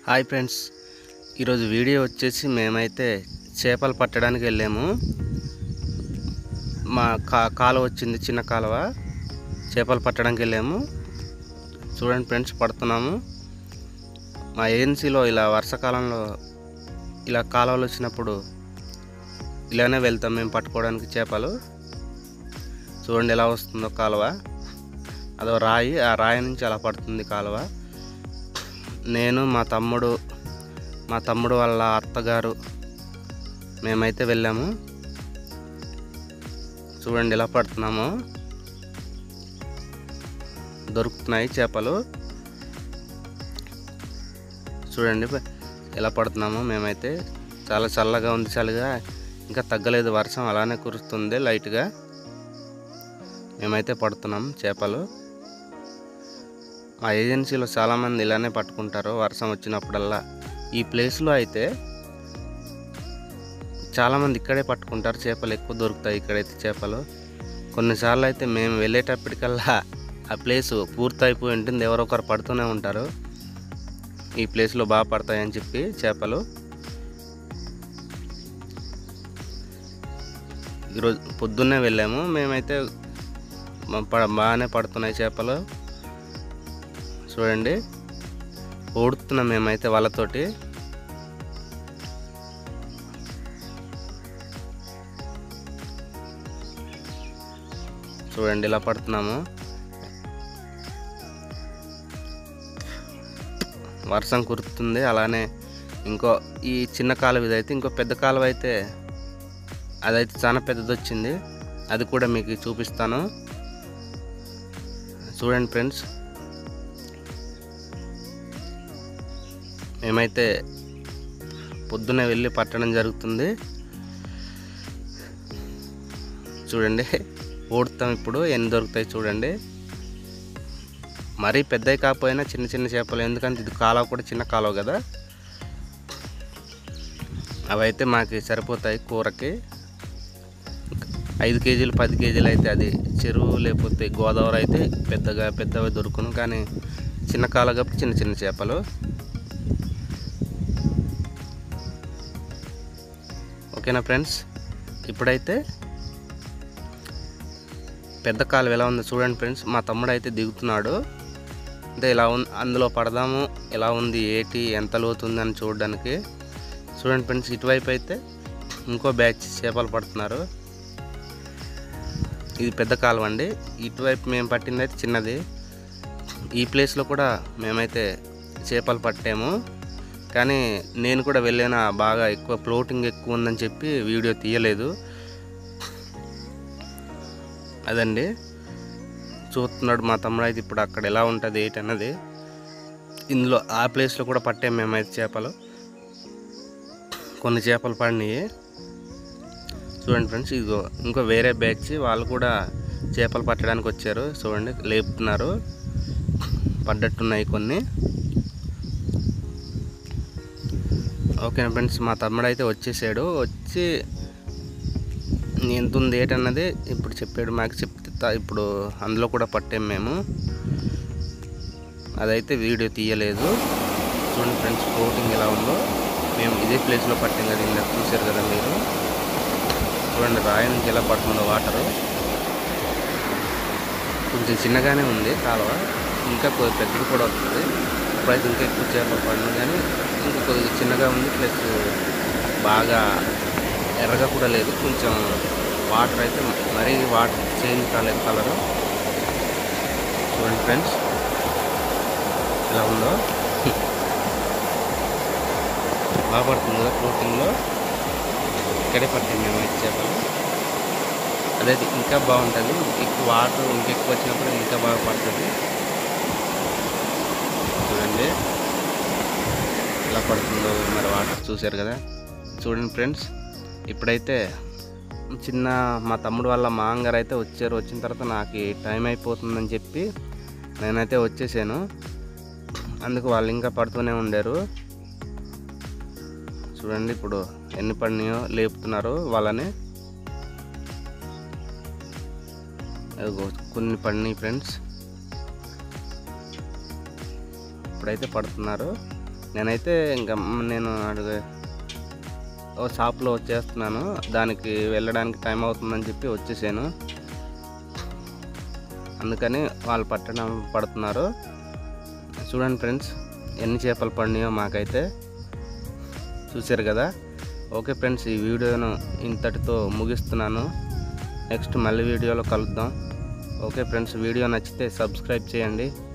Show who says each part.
Speaker 1: hi friends ఈరోజు video వచ్చేసి మేమైతే చేపలు పట్టడానికి వెళ్ళాము మా కా కాలువ వచ్చింది చిన్న కాలువ చేపలు పట్టడానికి వెళ్ళాము చూడండి ఫ్రెండ్స్ పడుతున్నాము మా ఏజెన్సీలో ఇలా వర్షాకాలంలో ఇలా కాలువలు వచ్చినప్పుడు ఇలానే వెళ్తాం మేము పట్టుకోవడానికి చేపలు చూడండి ఎలా వస్తుందో కాలువ అదో రాయి ఆ రాయి నుంచి అలా పడుతుంది కాలువ నేను మా తమ్ముడు మా తమ్ముడు వాళ్ళ అత్తగారు మేమైతే వెళ్ళాము చూడండి ఎలా పడుతున్నాము దొరుకుతున్నాయి చేపలు చూడండి ఎలా పడుతున్నాము మేమైతే చాలా చల్లగా ఉంది చలిగా ఇంకా తగ్గలేదు వర్షం అలానే కురుస్తుంది లైట్గా మేమైతే పడుతున్నాం చేపలు మా ఏజెన్సీలో చాలామంది ఇలానే పట్టుకుంటారు వర్షం వచ్చినప్పుడల్లా ఈ ప్లేస్లో అయితే చాలామంది ఇక్కడే పట్టుకుంటారు చేపలు ఎక్కువ దొరుకుతాయి ఇక్కడైతే చేపలు కొన్నిసార్లు అయితే మేము వెళ్ళేటప్పటికల్లా ఆ ప్లేస్ పూర్తయిపోయి ఉంటుంది ఎవరో ఒకరు పడుతూనే ఉంటారు ఈ ప్లేస్లో బాగా పడతాయని చెప్పి చేపలు ఈరోజు పొద్దున్నే వెళ్ళాము మేమైతే మా ప- బాగానే పడుతున్నాయి చేపలు చూడండి ఓడుతున్నాం మేమైతే వాళ్ళతోటి చూడండి ఇలా పడుతున్నాము వర్షం కురుతుంది అలానే ఇంకో ఈ చిన్న కాలువ ఇదైతే ఇంకో పెద్ద కాలువ అయితే అదైతే చాలా పెద్దది వచ్చింది అది కూడా మీకు చూపిస్తాను చూడండి ఫ్రెండ్స్ మేమైతే పొద్దున్నే వెళ్ళి పట్టడం జరుగుతుంది చూడండి ఓడుతాం ఇప్పుడు ఎన్ని దొరుకుతాయి చూడండి మరీ పెద్దవి కాకపోయినా చిన్న చిన్న చేపలు ఎందుకంటే ఇది కాలువ కూడా చిన్న కాలువ కదా అవైతే మాకు సరిపోతాయి కూరకి ఐదు కేజీలు పది కేజీలు అయితే అది చెరువు లేకపోతే గోదావరి అయితే పెద్దగా పెద్దవి దొరుకును కానీ చిన్న కాలువ కాబట్టి చిన్న చిన్న చేపలు ఓకేనా ఫ్రెండ్స్ ఇప్పుడైతే పెద్ద కాలువ ఎలా ఉందో చూడండి ఫ్రెండ్స్ మా తమ్ముడు అయితే దిగుతున్నాడు అంటే ఇలా ఉంది అందులో పడదాము ఎలా ఉంది ఏటి ఎంత లోతుంది అని చూడడానికి చూడండి ఫ్రెండ్స్ ఇటువైపు అయితే ఇంకో బ్యాచ్ చేపలు పడుతున్నారు ఇది పెద్ద కాలువ అండి ఇటువైపు మేము పట్టింది అయితే చిన్నది ఈ ప్లేస్లో కూడా మేమైతే చేపలు పట్టాము కానీ నేను కూడా వెళ్ళిన బాగా ఎక్కువ ఫ్లోటింగ్ ఎక్కువ ఉందని చెప్పి వీడియో తీయలేదు అదండి చూస్తున్నాడు మా తమ్ముడు అయితే ఇప్పుడు అక్కడ ఎలా ఉంటుంది ఏంటి అన్నది ఇందులో ఆ ప్లేస్లో కూడా పట్టాము మేమైతే చేపలు కొన్ని చేపలు పడినాయి చూడండి ఫ్రెండ్స్ ఇదిగో ఇంకో వేరే బ్యాచ్ వాళ్ళు కూడా చేపలు పట్టడానికి వచ్చారు చూడండి లేపుతున్నారు పడ్డట్టున్నాయి కొన్ని ఓకే ఫ్రెండ్స్ మా తమ్ముడు అయితే వచ్చేసాడు వచ్చి ఎంత ఉంది ఏంటన్నది ఇప్పుడు చెప్పాడు మాకు చెప్తే త- ఇప్పుడు అందులో కూడా పట్టాం మేము అదైతే వీడియో తీయలేదు చూడండి ఫ్రెండ్స్ కోటింగ్ ఎలా ఉందో మేము ఇదే ప్లేస్లో పట్టాం కదా ఇందాక చూశారు కదా మీరు చూడండి రాయి నుంచి ఎలా పడుతుందో వాటరు కొంచెం చిన్నగానే ఉంది కాలువ ఇంకా కొద్ది పెద్దది కూడా వస్తుంది ఇప్పుడైతే ఇంకా ఎక్కువ చేపలు పడిన కానీ ఇంకా కొద్దిగా చిన్నగా ఉంది ప్లస్ బాగా ఎర్రగా కూడా లేదు కొంచెం వాటర్ అయితే మరీ వాటర్ చేంజ్ కాలేదు కలరు చూడండి ఫ్రెండ్స్ ఎలా ఉందో బాగా పడుతుంది కదా ఫ్లోటింగ్లో ఇక్కడే పట్టింది మేము అయితే చేపలు అదే ఇంకా బాగుంటుంది ఎక్కువ వాటర్ ఇంకెక్కువ వచ్చినప్పుడు ఇంకా బాగా పడుతుంది చూడండి ఎలా పడుతుందో మరి వాటర్ చూశారు కదా చూడండి ఫ్రెండ్స్ ఇప్పుడైతే చిన్న మా తమ్ముడు వాళ్ళ మాంగారు అయితే వచ్చారు వచ్చిన తర్వాత నాకు టైం అయిపోతుందని చెప్పి నేనైతే వచ్చేసాను అందుకు వాళ్ళు ఇంకా పడుతూనే ఉండారు చూడండి ఇప్పుడు ఎన్ని పడినాయో లేపుతున్నారు వాళ్ళని అదిగో కొన్ని పడినాయి ఫ్రెండ్స్ ఇప్పుడైతే పడుతున్నారు నేనైతే ఇంకా నేను అడుగు ఓ షాప్లో వచ్చేస్తున్నాను దానికి వెళ్ళడానికి టైం అవుతుందని చెప్పి వచ్చేసాను అందుకని వాళ్ళు పట్టడం పడుతున్నారు చూడండి ఫ్రెండ్స్ ఎన్ని చేపలు పడినాయో మాకైతే చూశారు కదా ఓకే ఫ్రెండ్స్ ఈ వీడియోను ఇంతటితో ముగిస్తున్నాను నెక్స్ట్ మళ్ళీ వీడియోలో కలుద్దాం ఓకే ఫ్రెండ్స్ వీడియో నచ్చితే సబ్స్క్రైబ్ చేయండి